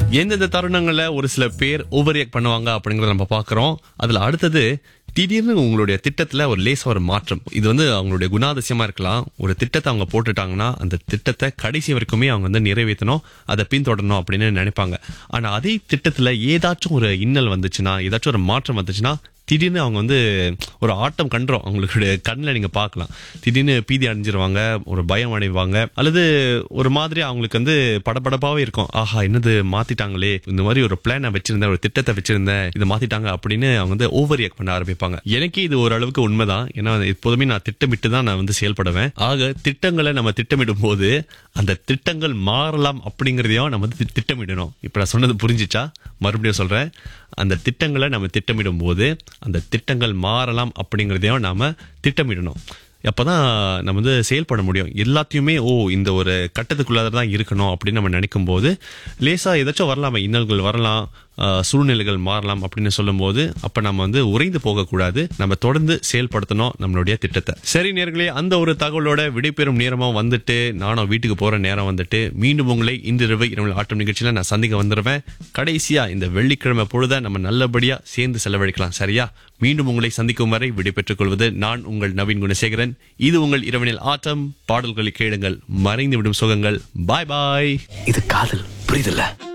எந்தெந்த தருணங்கள்ல ஒரு சில பேர் ஓவர் ரியாக்ட் பண்ணுவாங்க அப்படிங்கறத நம்ம பார்க்கறோம் அதுல அடுத்தது திடீர்னு உங்களுடைய திட்டத்துல ஒரு லேசா ஒரு மாற்றம் இது வந்து அவங்களுடைய குணாதிசயமா இருக்கலாம் ஒரு திட்டத்தை அவங்க போட்டுட்டாங்கன்னா அந்த திட்டத்தை கடைசி வரைக்குமே அவங்க வந்து நிறைவேற்றணும் அதை பின்தொடரணும் அப்படின்னு நினைப்பாங்க ஆனா அதே திட்டத்துல ஏதாச்சும் ஒரு இன்னல் வந்துச்சுன்னா ஏதாச்சும் ஒரு மாற்றம் வந்துச்சுன்னா திடீர்னு அவங்க வந்து ஒரு ஆட்டம் கண்டுரும் அவங்களுடைய கண்ணில் நீங்க பார்க்கலாம் திடீர்னு பீதி அடைஞ்சிருவாங்க ஒரு பயம் அடைவாங்க அல்லது ஒரு மாதிரி அவங்களுக்கு வந்து படபடப்பாவே இருக்கும் ஆஹா என்னது மாத்திட்டாங்களே இந்த மாதிரி ஒரு பிளானை வச்சிருந்தேன் ஒரு திட்டத்தை வச்சிருந்தேன் இதை மாத்திட்டாங்க அப்படின்னு அவங்க வந்து ஓவர் ரியாக்ட் பண்ண ஆரம்பிப்பாங்க எனக்கே இது ஓரளவுக்கு உண்மைதான் ஏன்னா எப்போதுமே நான் திட்டமிட்டு தான் நான் வந்து செயல்படுவேன் ஆக திட்டங்களை நம்ம திட்டமிடும் போது அந்த திட்டங்கள் மாறலாம் அப்படிங்கறதையும் நம்ம வந்து தி- திட்டமிடணும் இப்ப நான் சொன்னது புரிஞ்சுச்சா மறுபடியும் சொல்றேன் அந்த திட்டங்களை நம்ம திட்டமிடும் போது அந்த திட்டங்கள் மாறலாம் அப்படிங்கறதையும் நாம திட்டமிடணும் அப்பதான் நம்ம வந்து செயல்பட முடியும் எல்லாத்தையுமே ஓ இந்த ஒரு கட்டத்துக்குள்ளாத தான் இருக்கணும் அப்படின்னு நம்ம நினைக்கும் போது லேசா ஏதாச்சும் வரலாமா இன்னல்கள் வரலாம் ஆஹ், சூழ்நிலைகள் மாறலாம் அப்படின்னு சொல்லும்போது அப்ப நம்ம வந்து உறைந்து போகக்கூடாது நம்ம தொடர்ந்து செயல்படுத்தணும் நம்மளுடைய திட்டத்தை சரி நேர்களே அந்த ஒரு தகவலோட விடைபெறும் நேரமா வந்துட்டு நானும் வீட்டுக்கு போற நேரம் வந்துட்டு மீண்டும் உங்களை இந்த இரவு இரவு ஆட்டம் நிகழ்ச்சியில நான் சந்திக்க வந்துருவேன் கடைசியா இந்த வெள்ளிக்கிழமை பொழுத நம்ம நல்லபடியா சேர்ந்து செலவழிக்கலாம் சரியா மீண்டும் உங்களை சந்திக்கும் வரை விடைபெற்றுக் கொள்வது நான் உங்கள் நவீன் குணசேகரன் இது உங்கள் இரவனில் ஆட்டம் பாடல்களை கேளுங்கள் மறைந்து விடும் சுகங்கள் பாய் பாய் இது காதல் புரியுதுல்ல